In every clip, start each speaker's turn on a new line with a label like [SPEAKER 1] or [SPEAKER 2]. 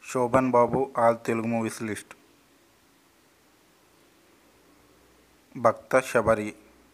[SPEAKER 1] Shobhan Babu all Telugu movies list Bhakta Shabari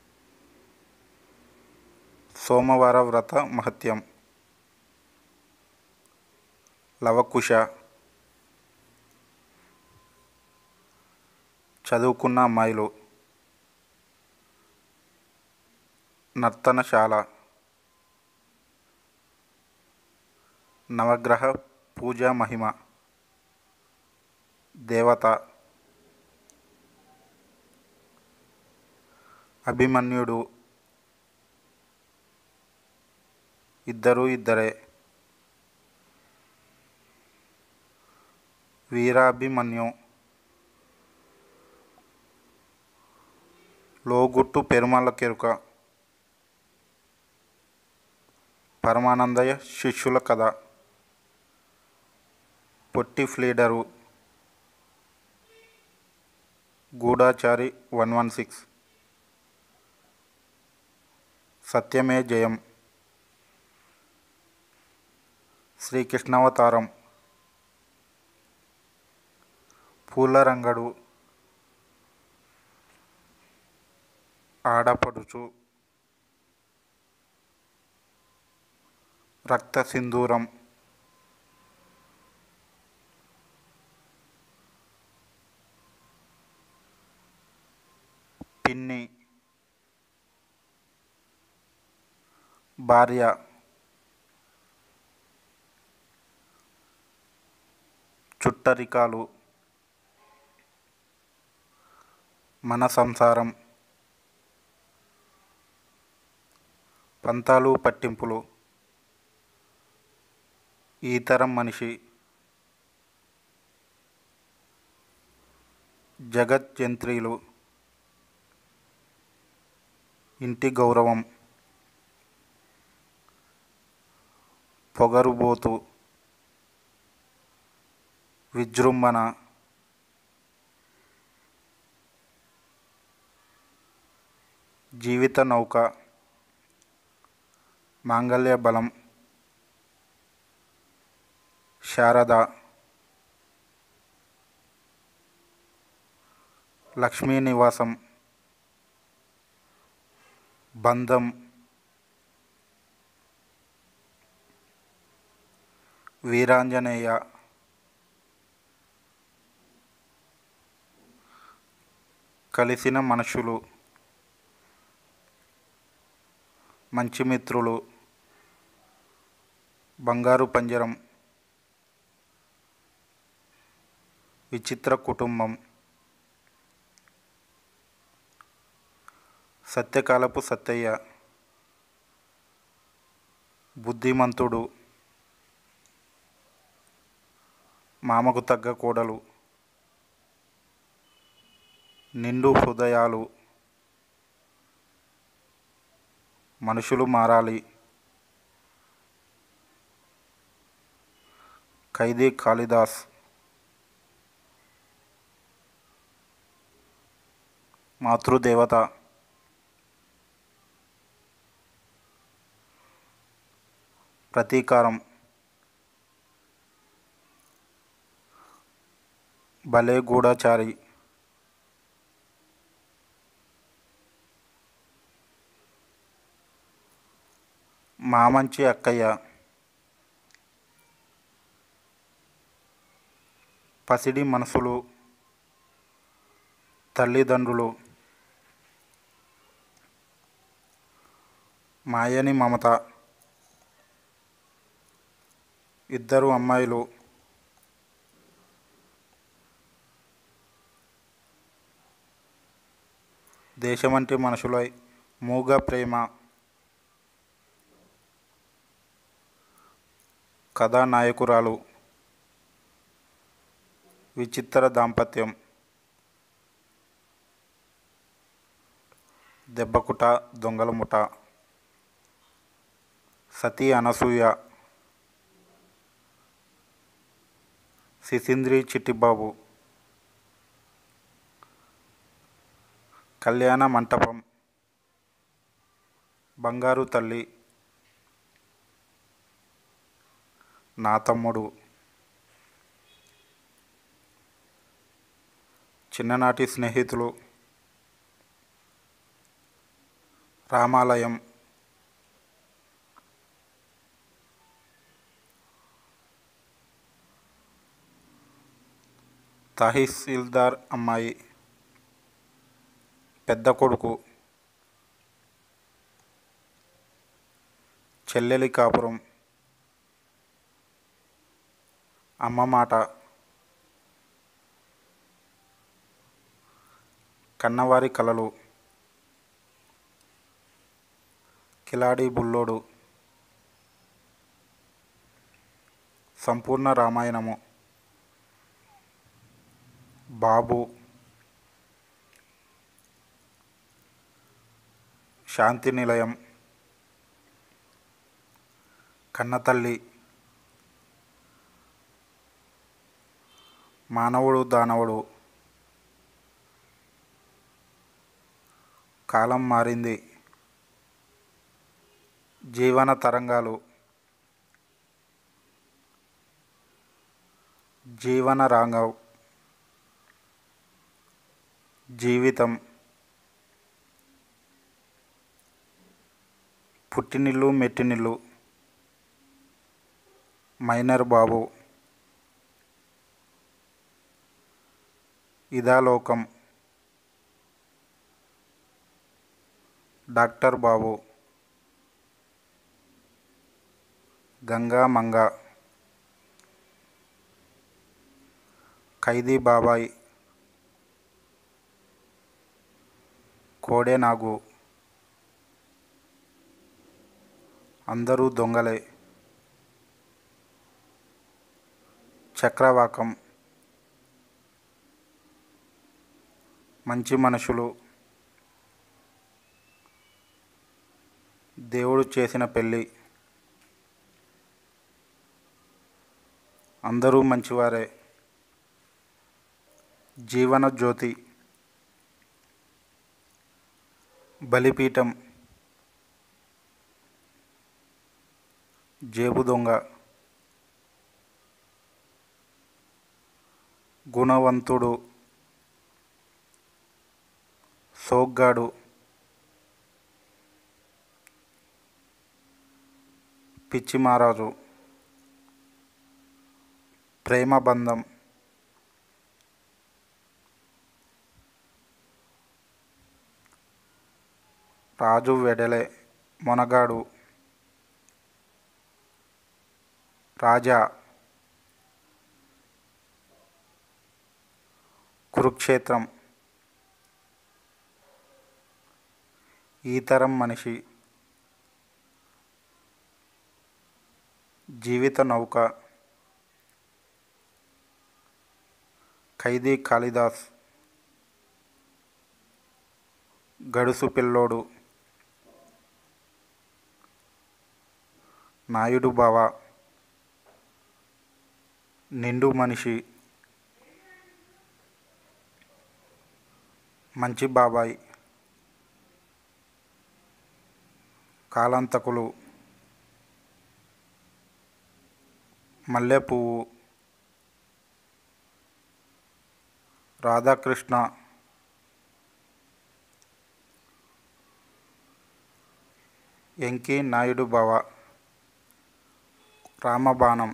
[SPEAKER 1] Somavara Vrata Mahatyam Lavakusa చదువుకున్న అమ్మాయిలు నర్తనశాల నవగ్రహ పూజా మహిమ దేవత అభిమన్యుడు ఇద్దరు ఇద్దరే Veerabhimanyu లోగుట్టు Perumalla కెరుక Paramanandayya Sishyula Katha Potti pleader Gudachari one one six Satyame Jayam శ్రీకృష్ణావతారం పూలరంగడు ఆడపడుచు రక్త సింధూరం పిన్ని భార్య చుట్టరికాలు మన సంసారం పంతాలు పట్టింపులు ఈ తరం మనిషి జగజ్జంత్రీలు ఇంటి గౌరవం పొగరుబోతు విజృంభణ జీవిత నౌక మాంగళ్య బలం శారద లక్ష్మీ నివాసం బంధం వీరాంజనేయ కలిసిన మనుషులు మంచి మిత్రులు బంగారు పంజరం విచిత్ర కుటుంబం సత్యకాలపు సత్తయ్య బుద్ధిమంతుడు మామకు తగ్గ కోడలు నిండు హృదయాలు మనుషులు మారాలి ఖైదీ కాళిదాస్ మాతృదేవత ప్రతీకారం భలే గూఢచారి మామంచి అక్కయ్య పసిడి మనసులు తల్లిదండ్రులు మాయని మమత ఇద్దరు అమ్మాయిలు దేశమంటి మనుషులై మూగ ప్రేమ కథానాయకురాలు విచిత్ర దాంపత్యం దెబ్బకుట దొంగల ముఠ సతీ అనసూయ సిసింద్రి చిట్టిబాబు కళ్యాణ మంటపం బంగారు తల్లి నా తమ్ముడు చిన్ననాటి స్నేహితులు రామాలయం తహసీల్దార్ అమ్మాయి పెద్ద కొడుకు చెల్లెలి కాపురం అమ్మ మాట కన్నవారి కలలు కిలాడి బుల్లోడు సంపూర్ణ రామాయణము బాబు శాంతి నిలయం కన్నతల్లి మానవుడు దానవుడు కాలం మారింది జీవన తరంగాలు జీవన రాంగవ్ జీవితం పుట్టినిల్లు మెట్టినిల్లు మైనర్ బాబు ఇదాలోకం డాక్టర్ బాబు గంగా మంగ ఖైదీ బాబాయ్ కోడే నాగు అందరూ దొంగలే చక్రవాకం మంచి మనుషులు దేవుడు చేసిన పెళ్ళి అందరూ మంచివారే జీవన జ్యోతి బలిపీఠం జేబు దొంగ గుణవంతుడు సోగ్గాడు పిచ్చి మహారాజు ప్రేమ బంధం రాజు వెడలే మొనగాడు రాజా కురుక్షేత్రం ఈ తరం మనిషి జీవిత నౌక ఖైదీ కాళిదాస్ గడుసు పిల్లోడు నాయుడు బావ నిండు మనిషి మంచి బాబాయ్ కాలాంతకులు మల్లె పువ్వు రాధాకృష్ణ ఎంకి నాయుడు బావ రామబాణం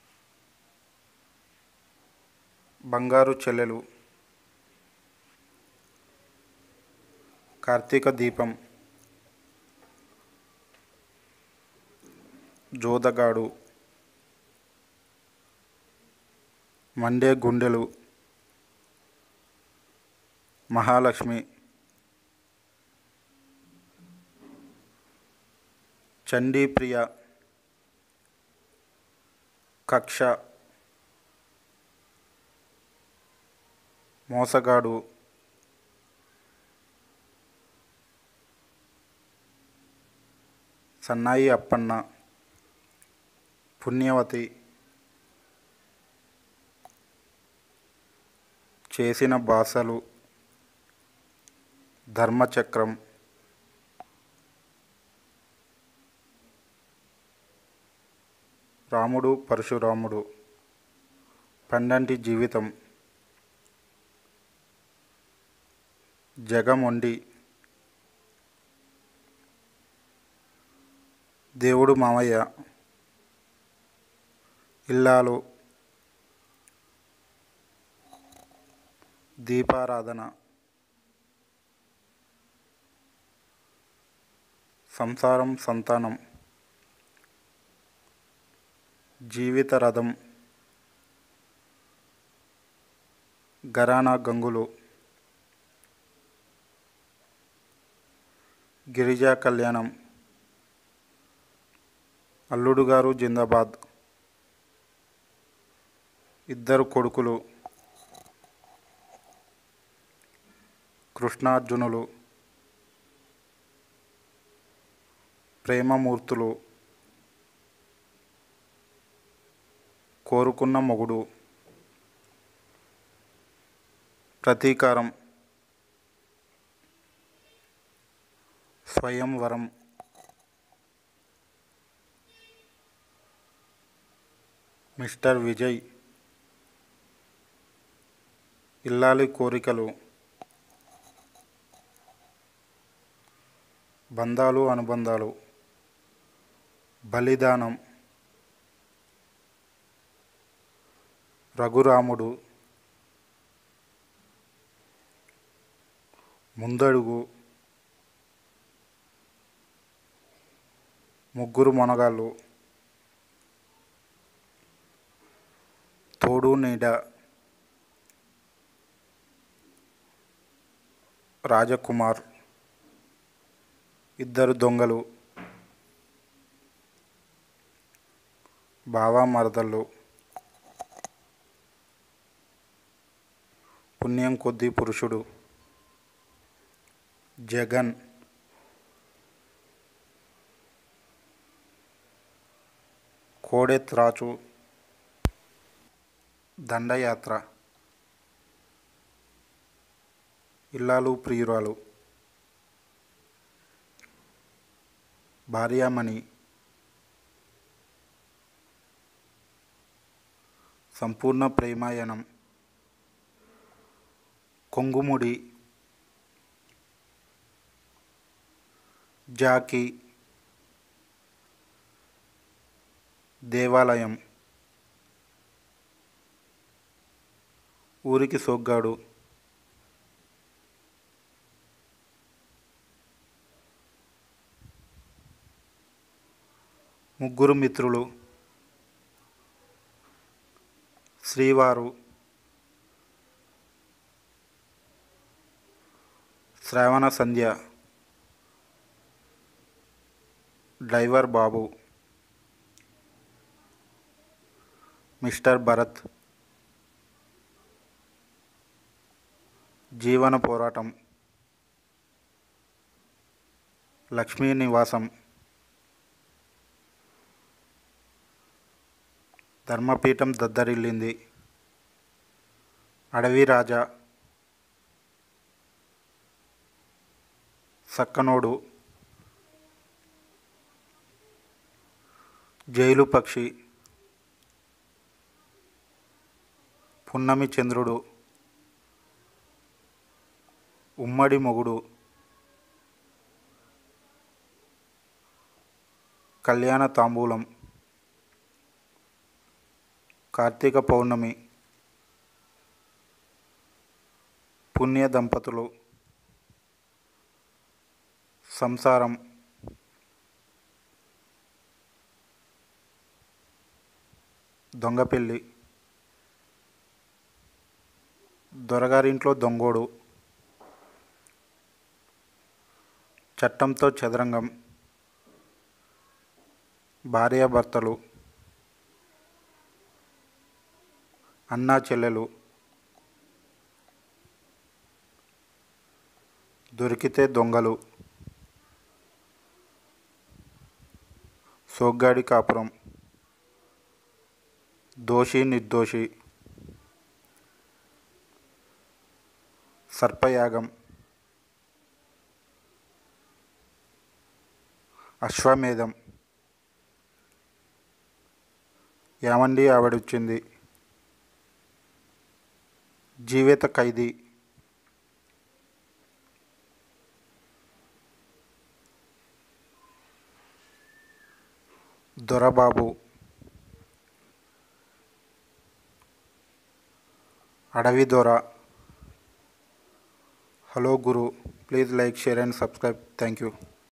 [SPEAKER 1] బంగారు చెల్లెలు కార్తీక దీపం జోదగాడు మండే గుండెలు మహాలక్ష్మి చండీప్రియ కక్ష మోసగాడు సన్నాయి అప్పన్న పుణ్యవతి చేసిన బాసలు ధర్మచక్రం రాముడు పరశురాముడు పండంటి జీవితం జగమొండి దేవుడు మామయ్య ఇల్లాలు దీపారాధన సంసారం సంతానం జీవిత రథం గరానా గంగులు గిరిజా కళ్యాణం అల్లుడు గారు జిందాబాద్ ఇద్దరు కొడుకులు కృష్ణార్జునులు ప్రేమమూర్తులు కోరుకున్న మొగుడు ప్రతీకారం స్వయంవరం మిస్టర్ విజయ్ ఇల్లాలి కోరికలు బంధాలు అనుబంధాలు బలిదానం రఘురాముడు ముందడుగు ముగ్గురు మొనగాళ్ళు తోడు నీడ రాజకుమార్ ఇద్దరు దొంగలు బావా మరదళ్ళు పుణ్యం కొద్దీ పురుషుడు జగన్ కోడెత్రాచు దండయాత్ర ఇల్లాలు ప్రియురాలు భార్యామణి సంపూర్ణ ప్రేమాయణం కొంగుముడి జాకి దేవాలయం ఊరికి సోగ్గాడు ముగ్గురు మిత్రులు శ్రీవారు శ్రావణ సంధ్య డ్రైవర్ బాబు మిస్టర్ భరత్ జీవన పోరాటం లక్ష్మీ నివాసం ధర్మపీఠం దద్దరిల్లింది అడవి రాజా సక్కనోడు జైలు పక్షి పున్నమి చంద్రుడు ఉమ్మడి మొగుడు కళ్యాణ తాంబూలం కార్తీక పౌర్ణమి పుణ్య దంపతులు సంసారం దొంగ పెళ్ళి దొరగారింట్లో దొంగోడు చట్టంతో చదరంగం భార్యాభర్తలు అన్నా చెల్లెలు దొరికితే దొంగలు సోగ్గాడి కాపురం దోషి నిర్దోషి సర్పయాగం అశ్వమేధం ఏమండి ఆవిడొచ్చింది జీవిత ఖైదీ Dorababu Adavi Dora hello Guru please like share and subscribe thank you